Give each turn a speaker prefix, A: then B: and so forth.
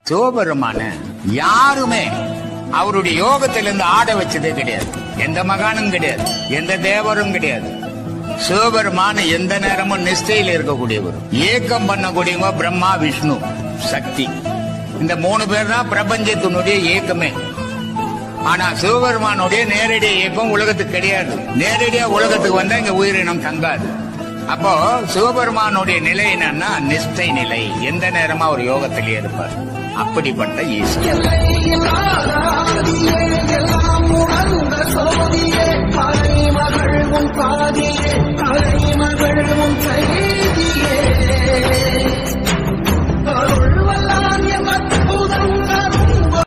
A: சிவபெருமான யாருமே அவருடைய யோகத்திலிருந்து ஆட வச்சதே கிடையாது எந்த மகானும் கிடையாது எந்த தேவரும் கிடையாது சிவபெருமான எந்த நேரமும் நிஷ்டையில் இருக்கக்கூடியவர் ஏக்கம் பண்ணக்கூடியவங்க பிரம்மா விஷ்ணு சக்தி இந்த மூணு பேர் தான் பிரபஞ்சத்தினுடைய ஏக்கமே ஆனா சிவபெருமானுடைய நேரடி இயக்கம் உலகத்துக்கு கிடையாது நேரடியா உலகத்துக்கு வந்தா இங்க உயிரினம் தங்காது அப்போ சிவபெருமானுடைய நிலை என்னன்னா நிஷ்டை நிலை எந்த நேரமா ஒரு யோகத்திலே இருப்பார் அப்படிப்பட்ட ஈஸ்வரன்
B: எல்லாம் உணர்ந்து